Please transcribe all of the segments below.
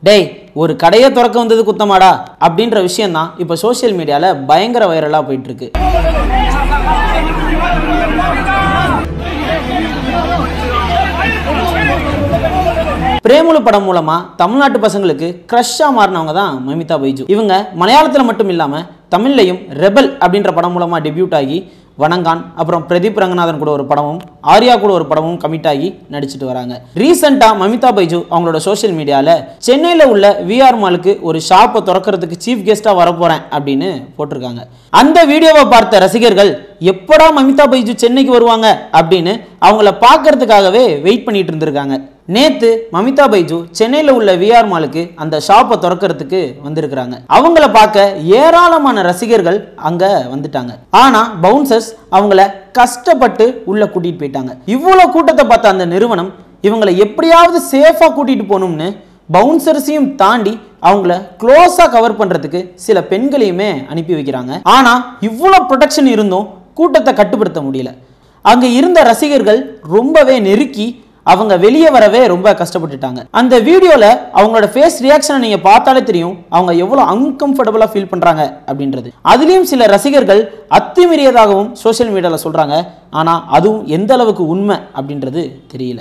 டேய் ஒரு கடையை திறக்க வந்தது குத்தமாடா அப்படின்ற விஷயம் தான் இப்போ சோஷியல் மீடியாவில் பயங்கர வைரலாக போயிட்டு இருக்கு பிரேமுலு படம் மூலமா தமிழ்நாட்டு பசங்களுக்கு க்ரஷ்ஷா மாறினவங்க தான் மமிதா பைஜு இவங்க மலையாளத்தில் மட்டும் இல்லாம தமிழ்லையும் ரெபல் அப்படின்ற படம் மூலமா டெபியூட் ஆகி வணங்கான் அப்புறம் பிரதீப் ரங்கநாதன் கூட ஒரு படமும் ஆர்யா கூட ஒரு படமும் கமிட் ஆகி நடிச்சிட்டு வராங்க ரீசெண்டா மமிதா பைஜு அவங்களோட சோஷியல் மீடியால சென்னையில உள்ள விஆர் மாலுக்கு ஒரு ஷாப்பை திறக்கிறதுக்கு சீஃப் கெஸ்டா வரப்போறேன் அப்படின்னு போட்டிருக்காங்க அந்த வீடியோவை பார்த்த ரசிகர்கள் எப்படா மமிதா பைஜு சென்னைக்கு வருவாங்க அப்படின்னு அவங்கள பார்க்கறதுக்காகவே வெயிட் பண்ணிட்டு இருந்திருக்காங்க நேத்து மமிதா பைஜு சென்னையில் உள்ள விஆர் மாலுக்கு அந்த ஷாப்பை திறக்கிறதுக்கு வந்திருக்கிறாங்க அவங்கள பார்க்க ஏராளமான ரசிகர்கள் அங்க வந்துட்டாங்க ஆனா பவுன்சர்ஸ் அவங்கள கஷ்டப்பட்டு உள்ள கூட்டிட்டு போயிட்டாங்க இவ்வளோ கூட்டத்தை பார்த்த அந்த நிறுவனம் இவங்களை எப்படியாவது சேஃபா கூட்டிட்டு போகணும்னு பவுன்சர்ஸையும் தாண்டி அவங்கள க்ளோஸாக கவர் பண்ணுறதுக்கு சில பெண்களையுமே அனுப்பி வைக்கிறாங்க ஆனால் இவ்வளோ ப்ரொடெக்ஷன் இருந்தும் கூட்டத்தை கட்டுப்படுத்த முடியல அங்கே இருந்த ரசிகர்கள் ரொம்பவே நெருக்கி அவங்க வெளியே வரவே ரொம்ப கஷ்டப்பட்டுட்டாங்க அந்த வீடியோவில் அவங்களோட ஃபேஸ் ரியாக்ஷனை நீங்கள் பார்த்தாலே தெரியும் அவங்க எவ்வளோ அன்கம்ஃபர்டபுளாக ஃபீல் பண்ணுறாங்க அப்படின்றது அதுலேயும் சில ரசிகர்கள் அத்துமீறியதாகவும் சோஷியல் மீடியாவில் சொல்கிறாங்க ஆனால் அதுவும் எந்த அளவுக்கு உண்மை அப்படின்றது தெரியல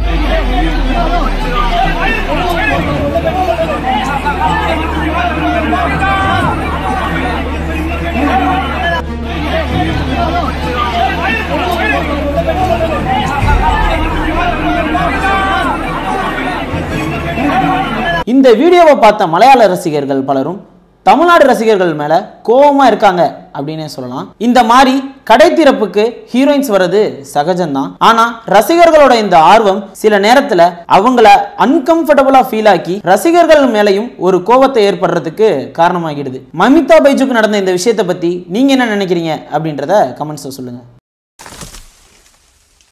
இந்த வீடியோவை பார்த்த மலையாள ரசிகர்கள் பலரும் தமிழ்நாடு ரசிகர்கள் மேல கோவமா இருக்காங்க அப்படின்னே சொல்லலாம் இந்த மாதிரி கடை திறப்புக்கு ஹீரோயின்ஸ் வர்றது சகஜம்தான் ஆனா ரசிகர்களோட இந்த ஆர்வம் சில நேரத்துல அவங்கள அன்கம்ஃபர்டபுளா ஃபீல் ஆக்கி ரசிகர்கள் மேலையும் ஒரு கோவத்தை ஏற்படுறதுக்கு காரணமாகிடுது மமிதா பைஜுக்கு நடந்த இந்த விஷயத்தை பத்தி நீங்க என்ன நினைக்கிறீங்க அப்படின்றத கமெண்ட்ஸ்ல சொல்லுங்க